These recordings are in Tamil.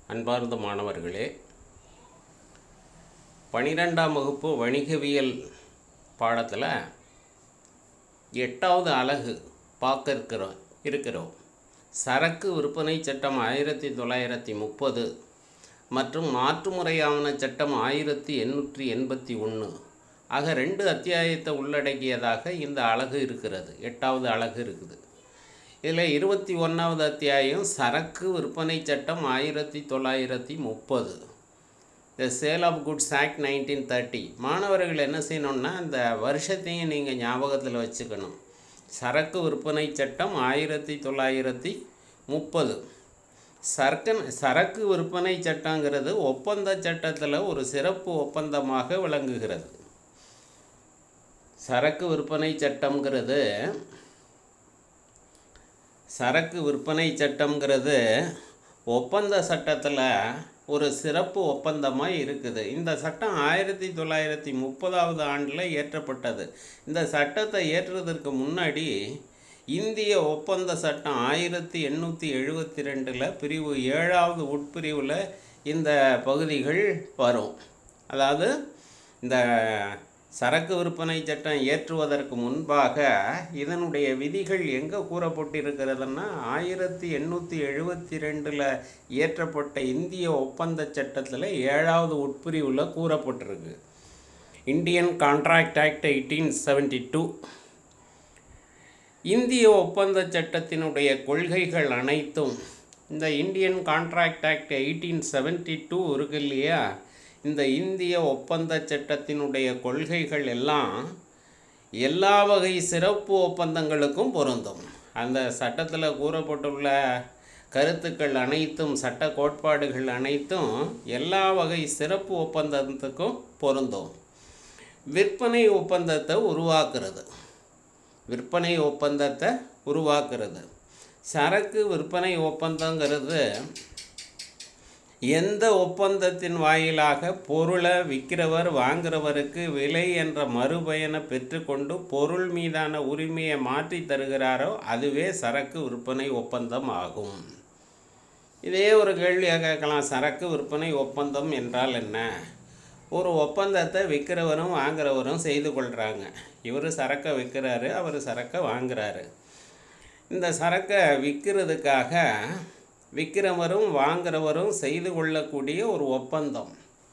அன்பார்ந்த மாணவர்களே பனிரெண்டாம் வகுப்பு வணிகவியல் பாடத்தில் எட்டாவது அலகு பார்க்க இருக்கிறோம் இருக்கிறோம் சரக்கு விற்பனை சட்டம் ஆயிரத்தி தொள்ளாயிரத்தி முப்பது மற்றும் மாற்றுமுறை ஆவண சட்டம் ஆயிரத்தி எண்ணூற்றி எண்பத்தி ஒன்று ஆக ரெண்டு அத்தியாயத்தை உள்ளடக்கியதாக இந்த அலகு இருக்கிறது எட்டாவது அலகு இருக்குது இதில் இருபத்தி ஒன்றாவது அத்தியாயம் சரக்கு விற்பனை சட்டம் ஆயிரத்தி தொள்ளாயிரத்தி முப்பது the sale of goods act nineteen thirty மாணவர்கள் என்ன செய்யணும்னா அந்த வருஷத்தையும் நீங்கள் ஞாபகத்தில் வச்சுக்கணும் சரக்கு விற்பனை சட்டம் ஆயிரத்தி தொள்ளாயிரத்தி முப்பது சரக்கு சரக்கு விற்பனை சட்டங்கிறது ஒப்பந்த சட்டத்தில் ஒரு சிறப்பு ஒப்பந்தமாக விளங்குகிறது சரக்கு விற்பனை சட்டம்ங்கிறது சரக்கு விற்பனை சட்டம்ங்கிறது ஒப்பந்த சட்டத்தில் ஒரு சிறப்பு ஒப்பந்தமாக இருக்குது இந்த சட்டம் ஆயிரத்தி தொள்ளாயிரத்தி முப்பதாவது ஆண்டில் இயற்றப்பட்டது இந்த சட்டத்தை ஏற்றுவதற்கு முன்னாடி இந்திய ஒப்பந்த சட்டம் ஆயிரத்தி எண்ணூற்றி எழுபத்தி ரெண்டில் பிரிவு ஏழாவது உட்பிரிவில் இந்த பகுதிகள் வரும் அதாவது இந்த சரக்கு விற்பனை சட்டம் ஏற்றுவதற்கு முன்பாக இதனுடைய விதிகள் எங்கே கூறப்பட்டிருக்கிறதுன்னா ஆயிரத்தி எண்ணூற்றி எழுபத்தி ரெண்டில் இயற்றப்பட்ட இந்திய ஒப்பந்த சட்டத்தில் ஏழாவது உட்பிரிவில் கூறப்பட்டிருக்கு Indian contract act eighteen seventy two இந்திய ஒப்பந்த சட்டத்தினுடைய கொள்கைகள் அனைத்தும் இந்த Indian contract act eighteen seventy two இருக்கு இல்லையா இந்த இந்திய ஒப்பந்த சட்டத்தினுடைய கொள்கைகள் எல்லாம் எல்லா வகை சிறப்பு ஒப்பந்தங்களுக்கும் பொருந்தும் அந்த சட்டத்தில் கூறப்பட்டுள்ள கருத்துக்கள் அனைத்தும் சட்ட கோட்பாடுகள் அனைத்தும் எல்லா வகை சிறப்பு ஒப்பந்தத்துக்கும் பொருந்தும் விற்பனை ஒப்பந்தத்தை உருவாக்குறது விற்பனை ஒப்பந்தத்தை உருவாக்குறது சரக்கு விற்பனை ஒப்பந்தங்கிறது எந்த ஒப்பந்தத்தின் வாயிலாக பொருளை விற்கிறவர் வாங்குறவருக்கு விலை என்ற மறுபயனை பெற்றுக்கொண்டு பொருள் மீதான உரிமையை மாற்றி தருகிறாரோ அதுவே சரக்கு விற்பனை ஒப்பந்தம் ஆகும் இதே ஒரு கேள்வியாக கேட்கலாம் சரக்கு விற்பனை ஒப்பந்தம் என்றால் என்ன ஒரு ஒப்பந்தத்தை விற்கிறவரும் வாங்குறவரும் செய்து கொள்கிறாங்க இவர் சரக்கை விற்கிறாரு அவர் சரக்கை வாங்குறாரு இந்த சரக்கை விற்கிறதுக்காக விற்கிறவரும் வாங்குறவரும் செய்து கொள்ளக்கூடிய ஒரு ஒப்பந்தம்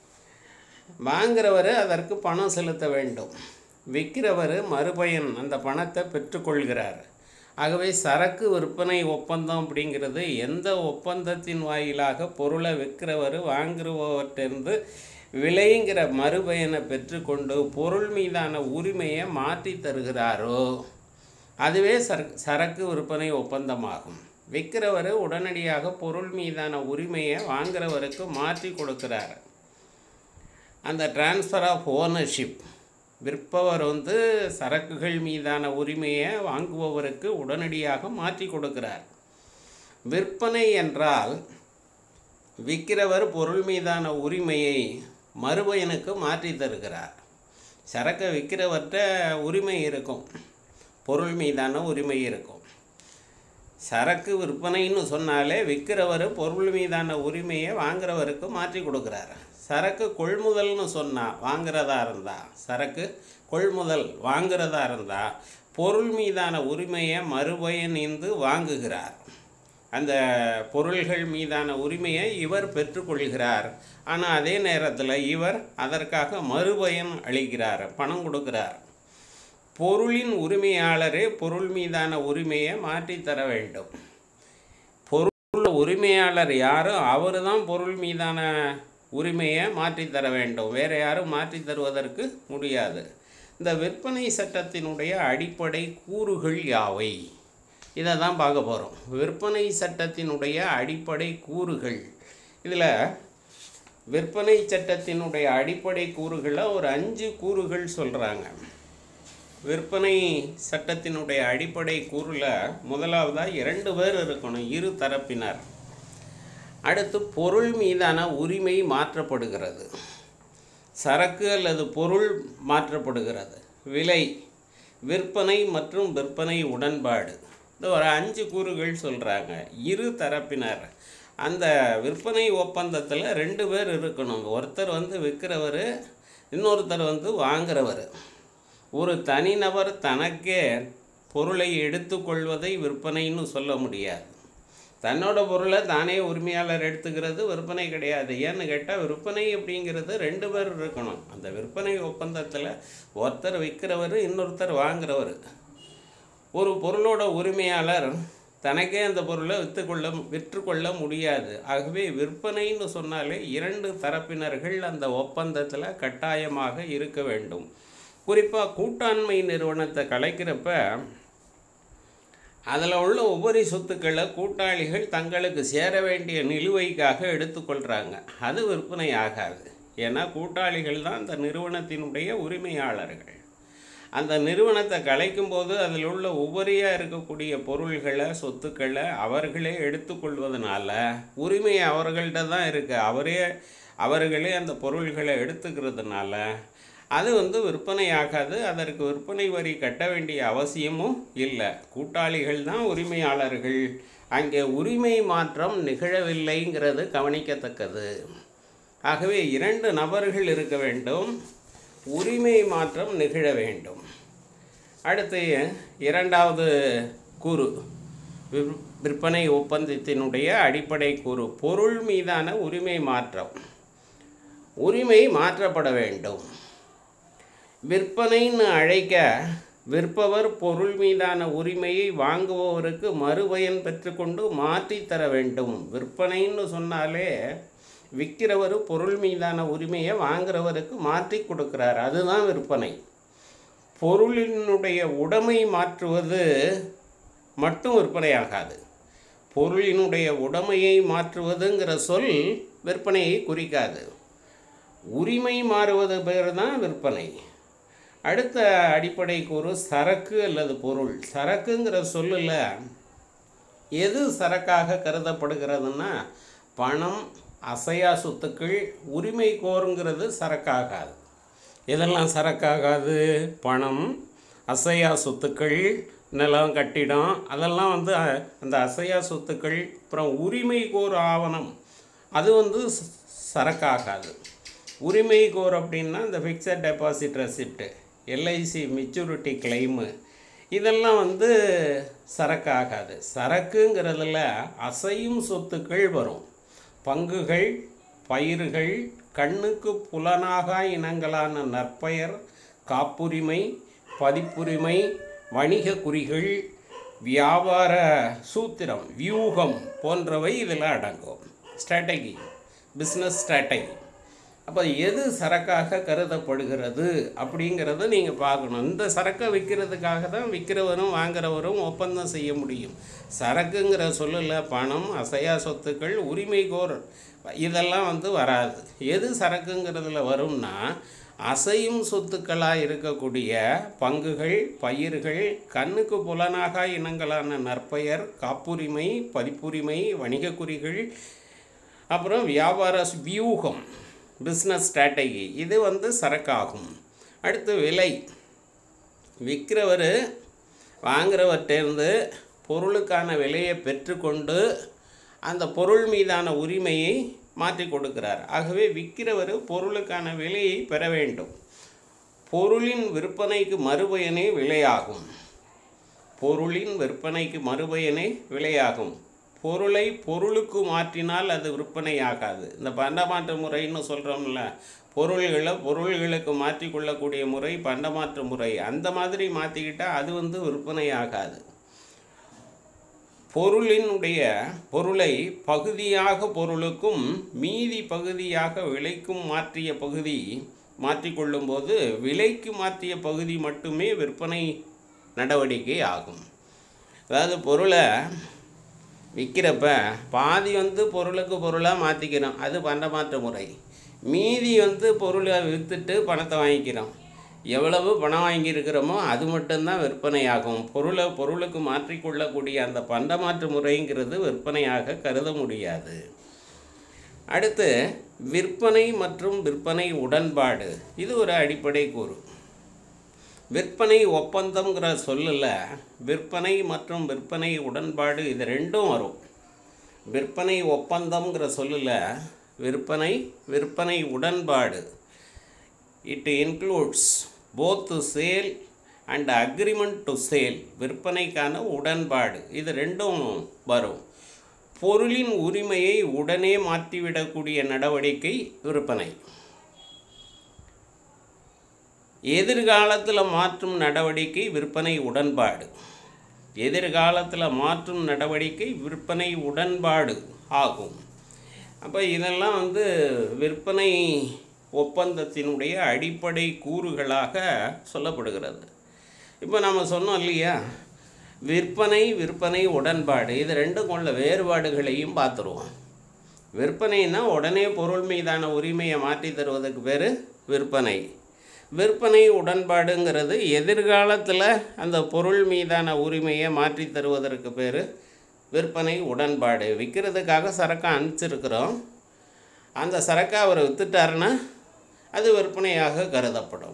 வாங்குறவர் அதற்கு பணம் செலுத்த வேண்டும் விற்கிறவர் மறுபயன் அந்த பணத்தை பெற்றுக்கொள்கிறார் ஆகவே சரக்கு விற்பனை ஒப்பந்தம் அப்படிங்கிறது எந்த ஒப்பந்தத்தின் வாயிலாக பொருளை விற்கிறவர் வாங்குறவற்றிருந்து விலைங்கிற மறுபயனை பெற்றுக்கொண்டு பொருள் மீதான உரிமையை மாற்றி தருகிறாரோ அதுவே சர சரக்கு விற்பனை ஒப்பந்தமாகும் விற்கிறவர் உடனடியாக பொருள் மீதான உரிமையை வாங்குறவருக்கு மாற்றி கொடுக்கிறார் அந்த டிரான்ஸ்ஃபர் ஆஃப் ஓனர்ஷிப் விற்பவர் வந்து சரக்குகள் மீதான உரிமையை வாங்குபவருக்கு உடனடியாக மாற்றி கொடுக்கிறார் விற்பனை என்றால் விற்கிறவர் பொருள் மீதான உரிமையை மறுபயனுக்கு மாற்றி தருகிறார் சரக்கை விற்கிறவர்கிட்ட உரிமை இருக்கும் பொருள் மீதான உரிமை இருக்கும் சரக்கு விற்பனைன்னு சொன்னாலே விற்கிறவர் பொருள் மீதான உரிமையை வாங்குறவருக்கு மாற்றி கொடுக்குறாரு சரக்கு கொள்முதல்னு சொன்னால் வாங்குறதா இருந்தால் சரக்கு கொள்முதல் வாங்குறதா இருந்தால் பொருள் மீதான உரிமையை மறுபயனிந்து வாங்குகிறார் அந்த பொருள்கள் மீதான உரிமையை இவர் பெற்றுக்கொள்கிறார் ஆனால் அதே நேரத்தில் இவர் அதற்காக மறுபயன் அளிக்கிறார் பணம் கொடுக்கிறார் பொருளின் உரிமையாளரே பொருள் மீதான உரிமையை மாற்றித்தர வேண்டும் பொருள் உரிமையாளர் யாரோ அவர் தான் பொருள் மீதான உரிமையை மாற்றித்தர வேண்டும் வேறு யாரும் மாற்றி தருவதற்கு முடியாது இந்த விற்பனை சட்டத்தினுடைய அடிப்படை கூறுகள் யாவை இதை தான் பார்க்க போகிறோம் விற்பனை சட்டத்தினுடைய அடிப்படை கூறுகள் இதில் விற்பனை சட்டத்தினுடைய அடிப்படை கூறுகளை ஒரு அஞ்சு கூறுகள் சொல்கிறாங்க விற்பனை சட்டத்தினுடைய அடிப்படை கூறில் முதலாவதாக இரண்டு பேர் இருக்கணும் இரு தரப்பினர் அடுத்து பொருள் மீதான உரிமை மாற்றப்படுகிறது சரக்கு அல்லது பொருள் மாற்றப்படுகிறது விலை விற்பனை மற்றும் விற்பனை உடன்பாடு இந்த ஒரு அஞ்சு கூறுகள் சொல்கிறாங்க இரு தரப்பினர் அந்த விற்பனை ஒப்பந்தத்தில் ரெண்டு பேர் இருக்கணும் ஒருத்தர் வந்து விற்கிறவர் இன்னொருத்தர் வந்து வாங்குறவர் ஒரு தனிநபர் தனக்கே பொருளை எடுத்துக்கொள்வதை விற்பனைன்னு சொல்ல முடியாது தன்னோட பொருளை தானே உரிமையாளர் எடுத்துக்கிறது விற்பனை கிடையாது ஏன்னு கேட்டால் விற்பனை அப்படிங்கிறது ரெண்டு பேர் இருக்கணும் அந்த விற்பனை ஒப்பந்தத்தில் ஒருத்தர் விற்கிறவர் இன்னொருத்தர் வாங்குறவர் ஒரு பொருளோட உரிமையாளர் தனக்கே அந்த பொருளை விற்றுக்கொள்ள விற்றுக்கொள்ள முடியாது ஆகவே விற்பனைன்னு சொன்னாலே இரண்டு தரப்பினர்கள் அந்த ஒப்பந்தத்தில் கட்டாயமாக இருக்க வேண்டும் குறிப்பாக கூட்டாண்மை நிறுவனத்தை கலைக்கிறப்ப அதில் உள்ள உபரி சொத்துக்களை கூட்டாளிகள் தங்களுக்கு சேர வேண்டிய நிலுவைக்காக எடுத்துக்கொள்கிறாங்க அது விற்பனை ஆகாது ஏன்னா கூட்டாளிகள் தான் அந்த நிறுவனத்தினுடைய உரிமையாளர்கள் அந்த நிறுவனத்தை கலைக்கும் போது அதில் உள்ள உபரியாக இருக்கக்கூடிய பொருள்களை சொத்துக்களை அவர்களே எடுத்துக்கொள்வதனால உரிமை அவர்கள்ட்ட தான் இருக்குது அவரே அவர்களே அந்த பொருள்களை எடுத்துக்கிறதுனால அது வந்து விற்பனை ஆகாது அதற்கு விற்பனை வரி கட்ட வேண்டிய அவசியமும் இல்லை கூட்டாளிகள் தான் உரிமையாளர்கள் அங்கே உரிமை மாற்றம் நிகழவில்லைங்கிறது கவனிக்கத்தக்கது ஆகவே இரண்டு நபர்கள் இருக்க வேண்டும் உரிமை மாற்றம் நிகழ வேண்டும் அடுத்து இரண்டாவது கூறு விற்- விற்பனை ஒப்பந்தத்தினுடைய அடிப்படை கூறு பொருள் மீதான உரிமை மாற்றம் உரிமை மாற்றப்பட வேண்டும் விற்பனைன்னு அழைக்க விற்பவர் பொருள் மீதான உரிமையை வாங்குபவருக்கு மறுபயன் பெற்றுக்கொண்டு மாற்றித் தர வேண்டும் விற்பனைன்னு சொன்னாலே விற்கிறவர் பொருள் மீதான உரிமையை வாங்குறவருக்கு மாற்றி கொடுக்கிறார் அதுதான் விற்பனை பொருளினுடைய உடைமை மாற்றுவது மட்டும் விற்பனையாகாது பொருளினுடைய உடைமையை மாற்றுவதுங்கிற சொல் விற்பனையை குறிக்காது உரிமை மாறுவது பேர் தான் விற்பனை அடுத்த அடிப்படை கூறு சரக்கு அல்லது பொருள் சரக்குங்கிற சொல்லில் எது சரக்காக கருதப்படுகிறதுன்னா பணம் அசையா சொத்துக்கள் உரிமை கோருங்கிறது சரக்காகாது இதெல்லாம் சரக்காகாது பணம் அசையா சொத்துக்கள் நிலம் கட்டிடம் அதெல்லாம் வந்து அ- அந்த அசையா சொத்துக்கள் அப்புறம் உரிமை கோர் ஆவணம் அது வந்து ச- சரக்காகாது உரிமை கோர் அப்படின்னா இந்த fixed deposit receipt LIC maturity claim இதெல்லாம் வந்து சரக்காகாது சரக்குங்கிறதுல அசையும் சொத்துக்கள் வரும் பங்குகள் பயிர்கள் கண்ணுக்கு புலனாக இனங்களான நற்பெயர் காப்புரிமை பதிப்புரிமை வணிக குறிகள் வியாபார சூத்திரம் வியூகம் போன்றவை இதில் அடங்கும் ஸ்ட்ராட்டகி பிஸ்னஸ் ஸ்ட்ராட்டகி அப்போ எது சரக்காக கருதப்படுகிறது அப்படிங்கிறத நீங்கள் பார்க்கணும் இந்த சரக்கை விற்கிறதுக்காக தான் விற்கிறவரும் வாங்குறவரும் ஒப்பந்தம் செய்ய முடியும் சரக்குங்கிற சொல்லல பணம் அசையா சொத்துக்கள் உரிமை கோர் இதெல்லாம் வந்து வராது எது சரக்குங்கிறதுல வரும்னா அசையும் சொத்துக்களாக இருக்கக்கூடிய பங்குகள் பயிர்கள் கண்ணுக்கு புலனாக இனங்களான நற்பெயர் காப்புரிமை பதிப்புரிமை வணிக குறிகள் அப்புறம் வியாபார ஸ்- வியூகம் பிஸ்னஸ் ஸ்ட்ராட்டகி இது வந்து சரக்காகும் அடுத்து விலை விற்கிறவர் வாங்குறவர்கிட்டேருந்து பொருளுக்கான விலையை பெற்றுக்கொண்டு அந்த பொருள் மீதான உரிமையை மாற்றி கொடுக்கிறார் ஆகவே விற்கிறவர் பொருளுக்கான விலையை பெற வேண்டும் பொருளின் விற்பனைக்கு மறுபயனே விலையாகும் பொருளின் விற்பனைக்கு மறுபயனே விலையாகும் பொருளை பொருளுக்கு மாற்றினால் அது விற்பனையாகாது இந்த பண்டமாற்று முறைன்னு சொல்கிறோம்ல பொருள்களை பொருள்களுக்கு மாற்றிக்கொள்ளக்கூடிய முறை பண்டமாற்று முறை அந்த மாதிரி மாற்றிக்கிட்டால் அது வந்து விற்பனையாகாது பொருளினுடைய பொருளை பகுதியாக பொருளுக்கும் மீதி பகுதியாக விலைக்கும் மாற்றிய பகுதி மாற்றிக்கொள்ளும்போது விலைக்கு மாற்றிய பகுதி மட்டுமே விற்பனை நடவடிக்கை ஆகும் அதாவது பொருளை விற்கிறப்ப பாதி வந்து பொருளுக்கு பொருளாக மாற்றிக்கிறோம் அது பண்டமாற்று முறை மீதி வந்து பொருளை விற்றுட்டு பணத்தை வாங்கிக்கிறோம் எவ்வளவு பணம் வாங்கியிருக்கிறோமோ அது மட்டும்தான் விற்பனையாகும் பொருளை பொருளுக்கு மாற்றிக்கொள்ளக்கூடிய அந்த பண்டமாற்று முறைங்கிறது விற்பனையாக கருத முடியாது அடுத்து விற்பனை மற்றும் விற்பனை உடன்பாடு இது ஒரு அடிப்படை கூறு விற்பனை ஒப்பந்தம்ங்கிற சொல்லில் விற்பனை மற்றும் விற்பனை உடன்பாடு இது ரெண்டும் வரும் விற்பனை ஒப்பந்தம்ங்கிற சொல்லில் விற்பனை விற்பனை உடன்பாடு it includes both sale and agreement to sale விற்பனைக்கான உடன்பாடு இது ரெண்டும் வரும் பொருளின் உரிமையை உடனே மாற்றிவிடக்கூடிய நடவடிக்கை விற்பனை எதிர்காலத்தில் மாற்றும் நடவடிக்கை விற்பனை உடன்பாடு எதிர்காலத்தில் மாற்றும் நடவடிக்கை விற்பனை உடன்பாடு ஆகும் அப்போ இதெல்லாம் வந்து விற்பனை ஒப்பந்தத்தினுடைய அடிப்படை கூறுகளாக சொல்லப்படுகிறது இப்போ நம்ம சொன்னோம் இல்லையா விற்பனை விற்பனை உடன்பாடு இது ரெண்டும் கொண்ட வேறுபாடுகளையும் பார்த்துருவோம் விற்பனைனா உடனே பொருள் மீதான உரிமையை மாற்றி தருவதற்கு பேர் விற்பனை விற்பனை உடன்பாடுங்கிறது எதிர்காலத்தில் அந்த பொருள் மீதான உரிமையை மாற்றி தருவதற்கு பேர் விற்பனை உடன்பாடு விற்கிறதுக்காக சரக்கை அனுப்பிச்சிருக்கிறோம் அந்த சரக்கை அவர் விற்றுட்டாருன்னா அது விற்பனையாக கருதப்படும்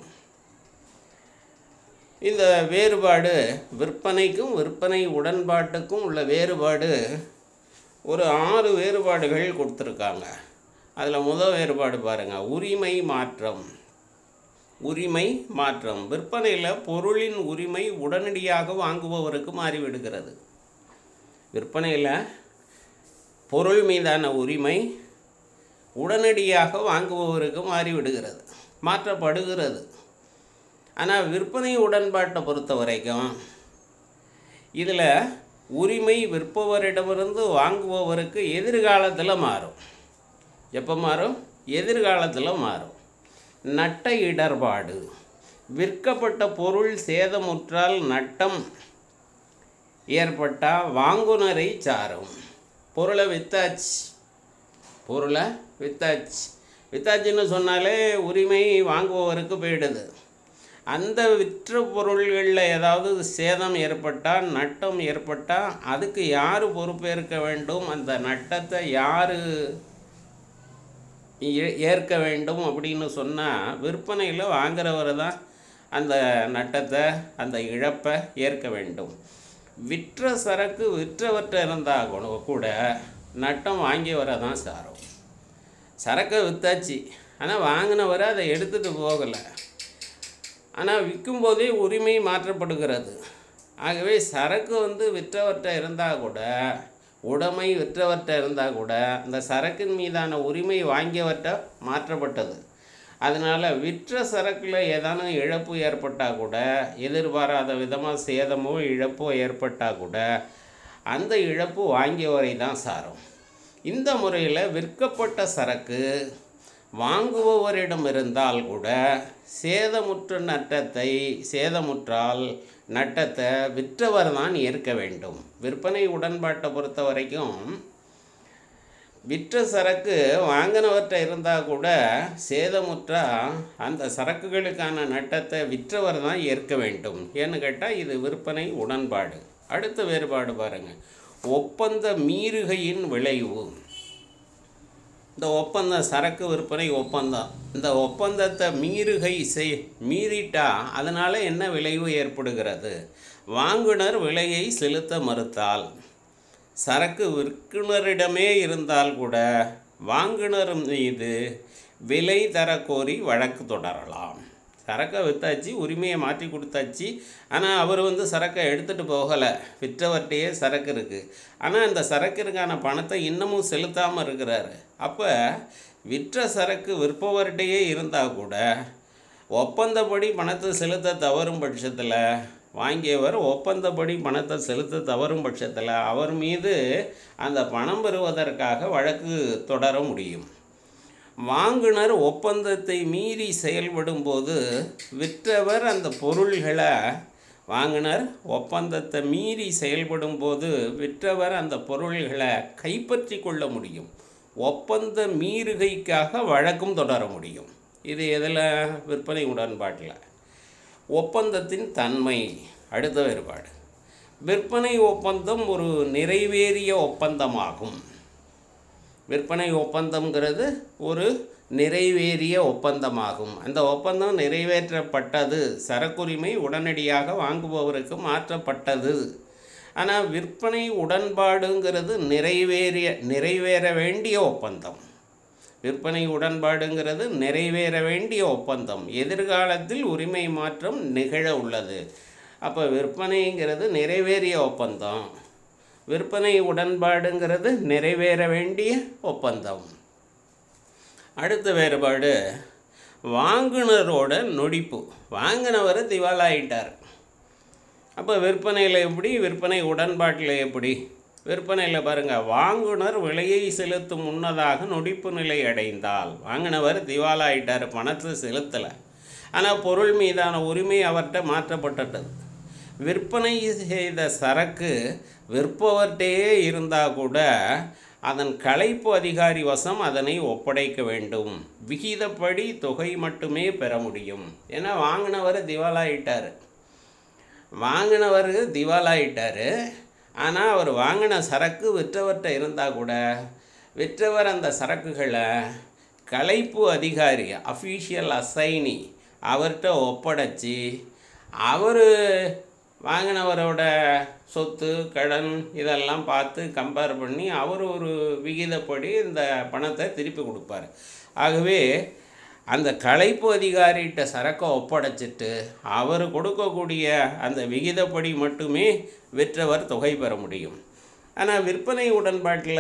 இந்த வேறுபாடு விற்பனைக்கும் விற்பனை உடன்பாட்டுக்கும் உள்ள வேறுபாடு ஒரு ஆறு வேறுபாடுகள் கொடுத்துருக்காங்க அதில் முதல் வேறுபாடு பாருங்கள் உரிமை மாற்றம் உரிமை மாற்றம் விற்பனையில் பொருளின் உரிமை உடனடியாக வாங்குபவருக்கு மாறிவிடுகிறது விற்பனையில் பொருள் மீதான உரிமை உடனடியாக வாங்குபவருக்கு மாறிவிடுகிறது மாற்றப்படுகிறது ஆனால் விற்பனை உடன்பாட்டை பொறுத்த வரைக்கும் இதில் உரிமை விற்பவரிடமிருந்து வாங்குபவருக்கு எதிர்காலத்தில் மாறும் எப்போ மாறும் எதிர்காலத்தில் மாறும் நட்ட இடர்பாடு விற்கப்பட்ட பொருள் சேதமுற்றால் நட்டம் ஏற்பட்டால் வாங்குனரை சாரும் பொருளை வித்தாச்சு பொருளை வித்தாச்சு வித்தாச்சுன்னு சொன்னாலே உரிமை வாங்குபவருக்கு போயிடுது அந்த விற்ற பொருள்களில் ஏதாவது சேதம் ஏற்பட்டால் நட்டம் ஏற்பட்டால் அதுக்கு யார் பொறுப்பேற்க வேண்டும் அந்த நட்டத்தை யார் ஏற்க வேண்டும் அப்படின்னு சொன்னால் விற்பனையில் வாங்குறவர் தான் அந்த நட்டத்தை அந்த இழப்பை ஏற்க வேண்டும் விற்ற சரக்கு விற்றவற்றை இருந்தால் கூட கூட நட்டம் வாங்கியவரை தான் சாரும் சரக்கை விற்றாச்சு ஆனால் வாங்கினவரை அதை எடுத்துகிட்டு போகலை ஆனால் விற்கும்போதே உரிமை மாற்றப்படுகிறது ஆகவே சரக்கு வந்து விற்றவற்றை இருந்தால் கூட உடைமை விற்றவற்றை இருந்தால் கூட அந்த சரக்கின் மீதான உரிமை வாங்கியவற்றை மாற்றப்பட்டது அதனால் விற்ற சரக்கில் ஏதானும் இழப்பு ஏற்பட்டால் கூட எதிர்பாராத விதமாக சேதமோ இழப்போ ஏற்பட்டால் கூட அந்த இழப்பு வாங்கியவரை தான் சாரும் இந்த முறையில் விற்கப்பட்ட சரக்கு வாங்குபவரிடம் இருந்தால் கூட சேதமுற்ற நட்டத்தை சேதமுற்றால் நட்டத்தை விற்றவர் தான் ஏற்க வேண்டும் விற்பனை உடன்பாட்டை பொறுத்த வரைக்கும் விற்ற சரக்கு வாங்கினவற்றை இருந்தால் கூட சேதமுற்றா அந்த சரக்குகளுக்கான நட்டத்தை விற்றவர் தான் ஏற்க வேண்டும் ஏன்னு கேட்டால் இது விற்பனை உடன்பாடு அடுத்த வேறுபாடு பாருங்கள் ஒப்பந்த மீறுகையின் விளைவு இந்த ஒப்பந்தம் சரக்கு விற்பனை ஒப்பந்தம் இந்த ஒப்பந்தத்தை மீறுகை செய் மீறிட்டா அதனால் என்ன விளைவு ஏற்படுகிறது வாங்குனர் விலையை செலுத்த மறுத்தால் சரக்கு விற்குனரிடமே இருந்தால் கூட வாங்குனர் மீது விலை தரக்கோரி வழக்கு தொடரலாம் சரக்கை விற்றாச்சு உரிமையை மாற்றி கொடுத்தாச்சு ஆனால் அவர் வந்து சரக்கை எடுத்துகிட்டு போகலை விற்றவர்கிட்டயே சரக்கு இருக்குது ஆனால் அந்த சரக்கிற்கான பணத்தை இன்னமும் செலுத்தாமல் இருக்கிறாரு அப்போ விற்ற சரக்கு விற்பவர்கிட்டயே இருந்தால் கூட ஒப்பந்தப்படி பணத்தை செலுத்த தவறும் பட்சத்தில் வாங்கியவர் ஒப்பந்தப்படி பணத்தை செலுத்த தவறும் பட்சத்தில் அவர் மீது அந்த பணம் பெறுவதற்காக வழக்கு தொடர முடியும் வாங்குனர் ஒப்பந்தத்தை மீறி செயல்படும் போது விற்றவர் அந்த பொருள்களை வாங்குனர் ஒப்பந்தத்தை மீறி செயல்படும் போது விற்றவர் அந்த பொருள்களை கைப்பற்றி கொள்ள முடியும் ஒப்பந்த மீறுகைக்காக வழக்கும் தொடர முடியும் இது எதில் விற்பனை உடன்பாட்டில் ஒப்பந்தத்தின் தன்மை அடுத்த வேறுபாடு விற்பனை ஒப்பந்தம் ஒரு நிறைவேறிய ஒப்பந்தமாகும் விற்பனை ஒப்பந்தம்ங்கிறது ஒரு நிறைவேறிய ஒப்பந்தமாகும் அந்த ஒப்பந்தம் நிறைவேற்றப்பட்டது சரக்குரிமை உடனடியாக வாங்குபவருக்கு மாற்றப்பட்டது ஆனால் விற்பனை உடன்பாடுங்கிறது நிறைவேறிய நிறைவேற வேண்டிய ஒப்பந்தம் விற்பனை உடன்பாடுங்கிறது நிறைவேற வேண்டிய ஒப்பந்தம் எதிர்காலத்தில் உரிமை மாற்றம் நிகழ உள்ளது அப்போ விற்பனைங்கிறது நிறைவேறிய ஒப்பந்தம் விற்பனை உடன்பாடுங்கிறது நிறைவேற வேண்டிய ஒப்பந்தம் அடுத்த வேறுபாடு வாங்குனரோட நொடிப்பு வாங்கினவர் திவாலாயிட்டார் அப்போ விற்பனையில் எப்படி விற்பனை உடன்பாட்டில் எப்படி விற்பனையில் பாருங்கள் வாங்குனர் விலையை செலுத்தும் முன்னதாக நொடிப்பு நிலை அடைந்தால் வாங்கினவர் திவாலாயிட்டார் பணத்தை செலுத்தலை ஆனால் பொருள் மீதான உரிமை அவர்கிட்ட மாற்றப்பட்டது விற்பனை செய்த சரக்கு விற்பவர்கிட்டயே இருந்தால் கூட அதன் கலைப்பு அதிகாரி வசம் அதனை ஒப்படைக்க வேண்டும் விகிதப்படி தொகை மட்டுமே பெற முடியும் ஏன்னா வாங்கினவர் திவாலாயிட்டார் வாங்கினவர் திவாலாயிட்டார் ஆனால் அவர் வாங்கின சரக்கு விற்றவர்கிட்ட இருந்தால் கூட விற்றவர் அந்த சரக்குகளை கலைப்பு அதிகாரி அஃபீஷியல் அசைனி அவர்கிட்ட ஒப்படைச்சி அவர் வாங்கினவரோட சொத்து கடன் இதெல்லாம் பார்த்து கம்பேர் பண்ணி அவர் ஒரு விகிதப்படி இந்த பணத்தை திருப்பி கொடுப்பார் ஆகவே அந்த கலைப்பு அதிகாரிகிட்ட சரக்கை ஒப்படைச்சிட்டு அவர் கொடுக்கக்கூடிய அந்த விகிதப்படி மட்டுமே விற்றவர் தொகை பெற முடியும் ஆனால் விற்பனை உடன்பாட்டில்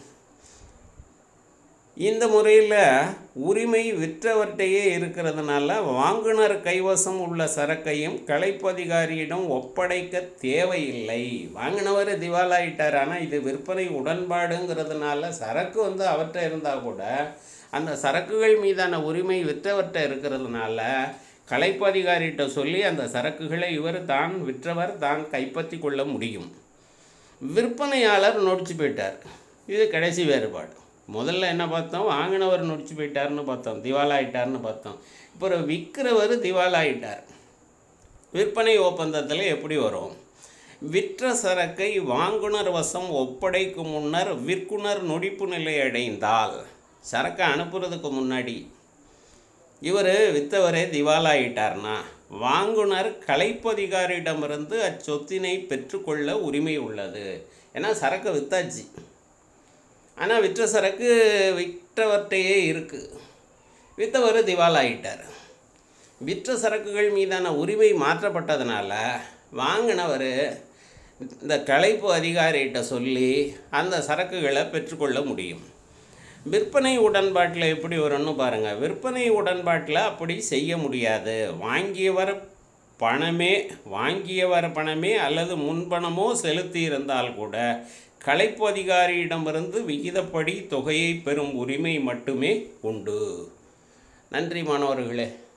இந்த முறையில் உரிமை விற்றவர்கிட்டயே இருக்கிறதுனால வாங்குனர் கைவசம் உள்ள சரக்கையும் கலைப்பு அதிகாரியிடம் ஒப்படைக்க தேவையில்லை வாங்கினவர் திவாலாயிட்டார் ஆனால் இது விற்பனை உடன்பாடுங்கிறதுனால சரக்கு வந்து அவர்கிட்ட இருந்தால் கூட அந்த சரக்குகள் மீதான உரிமை விற்றவர்கிட்ட இருக்கிறதுனால கலைப்பு அதிகாரிகிட்ட சொல்லி அந்த சரக்குகளை இவர் தான் விற்றவர் தான் கைப்பற்றி கொள்ள முடியும் விற்பனையாளர் நொடிச்சு போயிட்டார் இது கடைசி வேறுபாடு முதல்ல என்ன பார்த்தோம் வாங்கினவர் நொடிச்சு போயிட்டார்னு பார்த்தோம் திவாலாயிட்டார்னு பார்த்தோம் இப்போ விற்கிறவர் திவாலாயிட்டார் விற்பனை ஒப்பந்தத்தில் எப்படி வரும் விற்ற சரக்கை வாங்குனர் வசம் ஒப்படைக்கும் முன்னர் விற்குனர் நொடிப்பு நிலை அடைந்தால் சரக்கை அனுப்புறதுக்கு முன்னாடி இவர் விற்றவரே திவாலாயிட்டார்னா வாங்குனர் கலைப்பதிகாரியிடமிருந்து அச்சொத்தினை பெற்றுக்கொள்ள உரிமை உள்ளது ஏன்னா சரக்கு வித்தாச்சு ஆனால் விற்ற சரக்கு விற்றவர்கிட்டையே இருக்குது விற்றவர் திவாலாயிட்டார் விற்ற சரக்குகள் மீதான உரிமை மாற்றப்பட்டதுனால வாங்கினவர் இந்த கலைப்பு அதிகாரிகிட்ட சொல்லி அந்த சரக்குகளை பெற்றுக்கொள்ள முடியும் விற்பனை உடன்பாட்டில் எப்படி வரும்னு பாருங்கள் விற்பனை உடன்பாட்டில் அப்படி செய்ய முடியாது வாங்கியவர் பணமே வாங்கியவர் பணமே அல்லது முன்பணமோ செலுத்தி இருந்தால் கூட கலைப்பு அதிகாரியிடமிருந்து விகிதப்படி தொகையை பெறும் உரிமை மட்டுமே உண்டு நன்றி மாணவர்களே